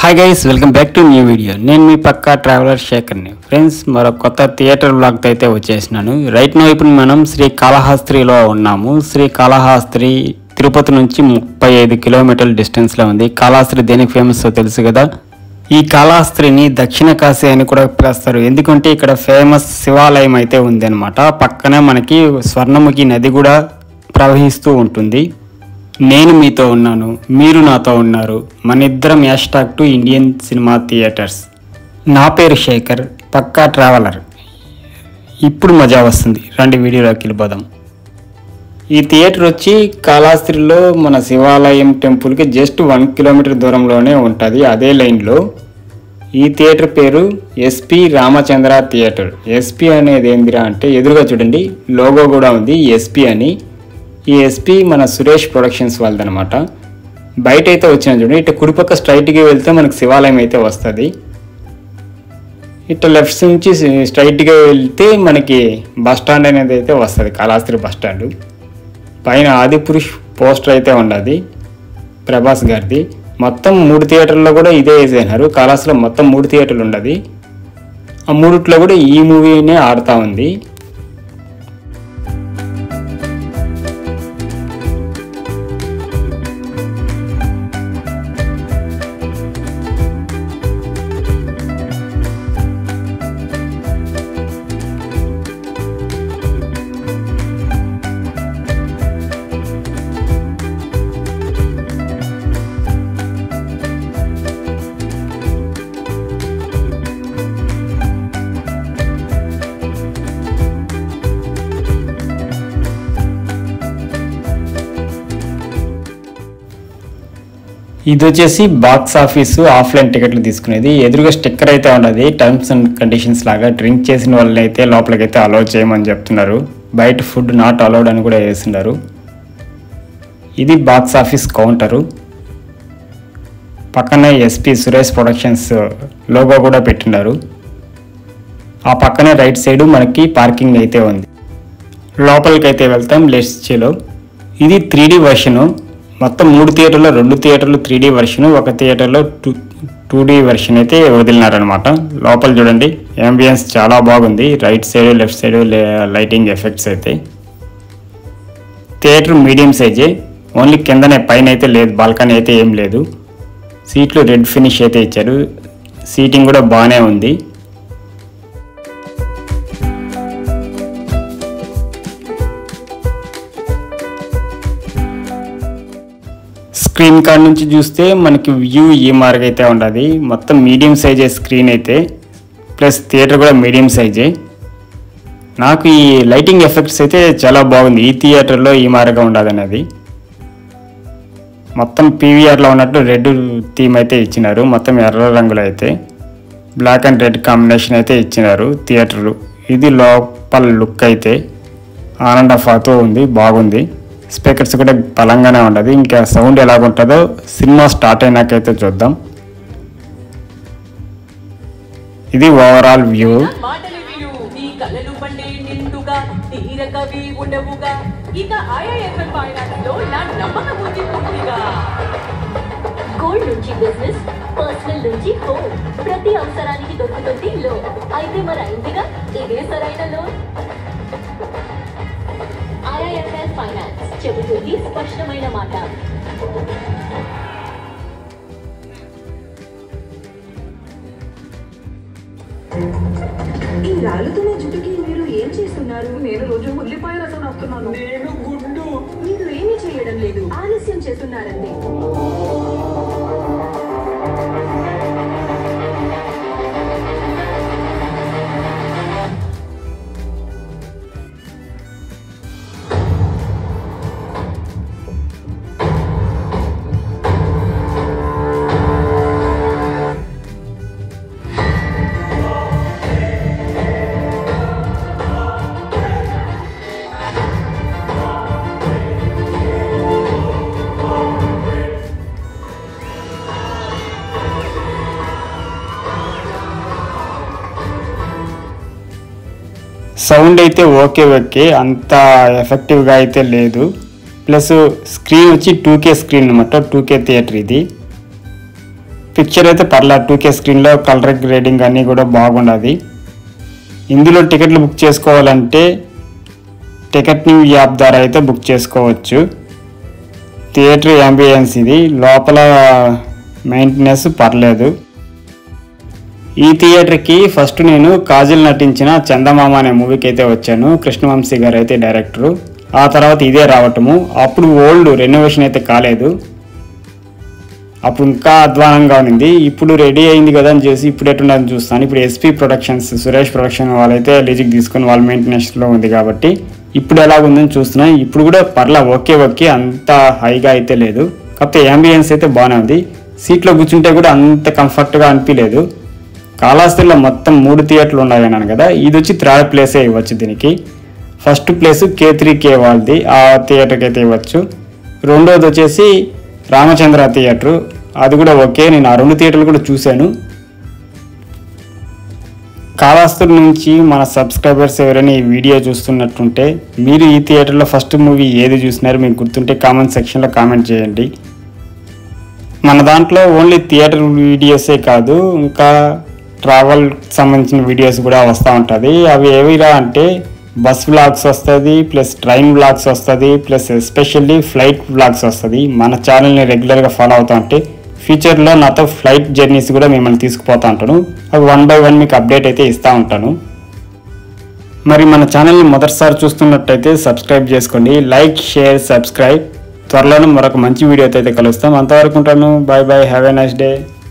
hi guys welcome back to new video నేను మీ పక్కా traveller శేఖర్ని friends మరో కొత్త థియేటర్ బ్లాగ్తో అయితే వచ్చేసినాను రైట్ నో ఇప్పుడు మనం శ్రీ కాళహస్త్రిలో ఉన్నాము శ్రీ కాళహస్త్రి తిరుపతి నుంచి ముప్పై ఐదు కిలోమీటర్ల డిస్టెన్స్లో ఉంది కాళహస్త్రి దేనికి ఫేమస్ తెలుసు కదా ఈ కాళహస్త్రిని దక్షిణ కాశీ అని కూడా పిలుస్తారు ఎందుకంటే ఇక్కడ ఫేమస్ శివాలయం అయితే ఉంది అనమాట పక్కనే మనకి స్వర్ణముఖి నది కూడా ప్రవహిస్తూ ఉంటుంది నేను మీతో ఉన్నాను మీరు నాతో ఉన్నారు మన ఇద్దరం Yash talk to Indian cinema theatres నా పేరు శేఖర్ పక్కా ట్రావెలర్ ఇప్పుడు మజా వస్తుంది రండి వీడియోలోకి వెళ్ళిపోదాం ఈ థియేటర్ వచ్చి కాళాస్త్రిలో మన శివాలయం టెంపుల్కి జస్ట్ వన్ కిలోమీటర్ దూరంలోనే ఉంటుంది అదే లైన్లో ఈ థియేటర్ పేరు ఎస్పి రామచంద్ర థియేటర్ ఎస్పి అనేది ఏందిరా అంటే ఎదురుగా చూడండి లోగో కూడా ఉంది ఎస్పి అని ఈ ఎస్పి మన సురేష్ ప్రొడక్షన్స్ వాళ్ళదనమాట బయట అయితే వచ్చిన చూడండి ఇటు కుడిపక్క స్ట్రైట్గా వెళ్తే మనకు శివాలయం అయితే వస్తుంది ఇట్లా లెఫ్ట్ నుంచి స్ట్రైట్గా వెళ్తే మనకి బస్ స్టాండ్ అనేది అయితే వస్తుంది కాళాస్త్రి బస్ స్టాండ్ పైన ఆదిపురుష్ పోస్టర్ అయితే ఉన్నది ప్రభాస్ గారిది మొత్తం మూడు థియేటర్లో కూడా ఇదే వేసేసినారు కాళాస్లో మొత్తం మూడు థియేటర్లు ఉన్నది ఆ మూడిట్లో కూడా ఈ మూవీనే ఆడుతూ ఉంది ఇది వచ్చేసి బాక్స్ ఆఫీసు ఆఫ్లైన్ టికెట్లు తీసుకునేది ఎదురుగా స్టిక్కర్ అయితే ఉన్నది టర్మ్స్ అండ్ కండిషన్స్ లాగా డ్రింక్ చేసిన వాళ్ళని అయితే లోపలికైతే అలౌ చేయమని చెప్తున్నారు బయట ఫుడ్ నాట్ అలౌడ్ అని కూడా వేస్తున్నారు ఇది బాక్స్ ఆఫీస్ కౌంటరు పక్కనే ఎస్పి సురేష్ ప్రొడక్షన్స్ లోగో కూడా పెట్టినారు ఆ పక్కనే రైట్ సైడ్ మనకి పార్కింగ్ అయితే ఉంది లోపలికి అయితే వెళ్తాం లెస్ట్లో ఇది త్రీ డి వర్షను మొత్తం మూడు థియేటర్లో రెండు థియేటర్లు త్రీ డి వర్షన్ ఒక థియేటర్లో టూ టూ డి వర్షన్ అయితే వదిలినారనమాట లోపల చూడండి అంబియన్స్ చాలా బాగుంది right side left side lighting effects అయితే థియేటర్ మీడియం సైజే ఓన్లీ కిందనే పైన అయితే లేదు బాల్కనీ అయితే ఏం లేదు సీట్లు రెడ్ ఫినిష్ అయితే ఇచ్చారు సీటింగ్ కూడా బాగానే ఉంది స్క్రీన్ కార్డ్ నుంచి చూస్తే మనకి వ్యూ ఈ మార్గ్ అయితే ఉండదు మొత్తం మీడియం సైజే స్క్రీన్ అయితే ప్లస్ థియేటర్ కూడా మీడియం సైజే నాకు ఈ లైటింగ్ ఎఫెక్ట్స్ అయితే చాలా బాగుంది ఈ థియేటర్లో ఈ మార్గా ఉండదు అనేది మొత్తం పీవీఆర్లో ఉన్నట్టు రెడ్ థీమ్ అయితే ఇచ్చినారు మొత్తం ఎర్ర రంగులో అయితే బ్లాక్ అండ్ రెడ్ కాంబినేషన్ అయితే ఇచ్చినారు థియేటర్ ఇది లోపల లుక్ అయితే ఆనంద ఫాతో ఉంది బాగుంది స్పీకర్స్ కూడా బలంగానే ఉండదు ఇంకా సౌండ్ ఎలాగుంటుందో సినిమా స్టార్ట్ అయినాకైతే చూద్దాం ఇది ఓవరాల్ వ్యూ మాటలు విను నీ కలలు పండే నిండుగా తీర కవి ఉండవుగా ఇక ఐఐఎఫ్ఎల్ ఫైనాన్స్లో నా నమ్మకం ఉంది పూర్తిగా గోల్డ్ నుంచి బిజినెస్ పర్సనల్ నుంచి హోమ్ ప్రతి అవసరానికి దొరుకుతుంది లోన్ అయితే మరి అయిందిగా ఇదే సరైన లోన్ ఐఐఎఫ్ఎల్ ఫైనాన్స్ చెబుతుంది స్పష్టమైన మాట ఈ రాళ్ళతున్న జుట్టుకి మీరు ఏం చేస్తున్నారు నేను రోజు ఉల్లిపాయ రసం రాస్తున్నాను నేను గుడ్డు మీరు ఏమీ చేయడం లేదు ఆలస్యం చేస్తున్నారండి సౌండ్ అయితే ఓకే ఓకే అంత ఎఫెక్టివ్గా అయితే లేదు ప్లస్ స్క్రీన్ వచ్చి టూ కే స్క్రీన్ అనమాట టూ కే థియేటర్ ఇది పిక్చర్ అయితే పర్లా టూ కే స్క్రీన్లో కలర్ గ్రేడింగ్ అన్నీ కూడా బాగున్నది ఇందులో టికెట్లు బుక్ చేసుకోవాలంటే టికెట్ న్యూ యాప్ ద్వారా అయితే బుక్ చేసుకోవచ్చు థియేటర్ అంబియన్స్ ఇది లోపల మెయింటెనెన్స్ పర్లేదు ఈ థియేటర్కి ఫస్ట్ నేను కాజల్ నటించిన చందమామ అనే మూవీకి అయితే వచ్చాను కృష్ణవంశీ గారు అయితే డైరెక్టరు ఆ తర్వాత ఇదే రావటము అప్పుడు ఓల్డ్ రెనోవేషన్ అయితే కాలేదు అప్పుడు ఇంకా అధ్వానంగా ఉంది ఇప్పుడు రెడీ అయింది కదా అని చేసి ఇప్పుడు ఎటుండని చూస్తాను ఇప్పుడు ఎస్పీ ప్రొడక్షన్స్ సురేష్ ప్రొడక్షన్ వాళ్ళైతే లీజుకి తీసుకొని వాళ్ళ మెయింటెనెన్స్లో ఉంది కాబట్టి ఇప్పుడు ఎలా ఉందని చూస్తున్నాను ఇప్పుడు కూడా పర్లా ఓకే ఓకే అంత హైగా అయితే లేదు కాకపోతే అంబియన్స్ అయితే బాగానే ఉంది సీట్లో కూర్చుంటే కూడా అంత కంఫర్ట్గా అనిపించలేదు కాళహస్తిలో మొత్తం మూడు థియేటర్లు ఉన్నాయి అన్నాను కదా ఇది వచ్చి థర్డ్ ప్లేసే ఇవ్వచ్చు దీనికి ఫస్ట్ ప్లేస్ కే త్రీ కే వాళ్ళది ఆ థియేటర్కి అయితే ఇవ్వచ్చు రెండోది వచ్చేసి రామచంద్ర థియేటర్ అది కూడా ఓకే నేను ఆ రెండు థియేటర్లు కూడా చూశాను కాళహస్తి నుంచి మన సబ్స్క్రైబర్స్ ఎవరైనా ఈ వీడియో చూస్తున్నట్టుంటే మీరు ఈ థియేటర్లో ఫస్ట్ మూవీ ఏది చూసినారో మీకు గుర్తుంటే కామెంట్ సెక్షన్లో కామెంట్ చేయండి మన దాంట్లో ఓన్లీ థియేటర్ వీడియోసే కాదు ఇంకా ట్రావెల్ సంబంధించిన వీడియోస్ కూడా వస్తూ ఉంటుంది అవి ఏవిరా అంటే బస్ వ్లాగ్స్ వస్తుంది ప్లస్ ట్రైన్ వ్లాగ్స్ వస్తుంది ప్లస్ ఎస్పెషల్లీ ఫ్లైట్ వ్లాగ్స్ వస్తుంది మన ఛానల్ని రెగ్యులర్గా ఫాలో అవుతా ఉంటే ఫ్యూచర్లో నాతో ఫ్లైట్ జర్నీస్ కూడా మిమ్మల్ని తీసుకుపోతా ఉంటాను అవి వన్ బై వన్ మీకు అప్డేట్ అయితే ఇస్తూ ఉంటాను మరి మన ఛానల్ని మొదటిసారి చూస్తున్నట్టయితే సబ్స్క్రైబ్ చేసుకోండి లైక్ షేర్ సబ్స్క్రైబ్ త్వరలోనే మరొక మంచి వీడియోతో అయితే కలుస్తాం అంతవరకు ఉంటాను bye bye have a nice day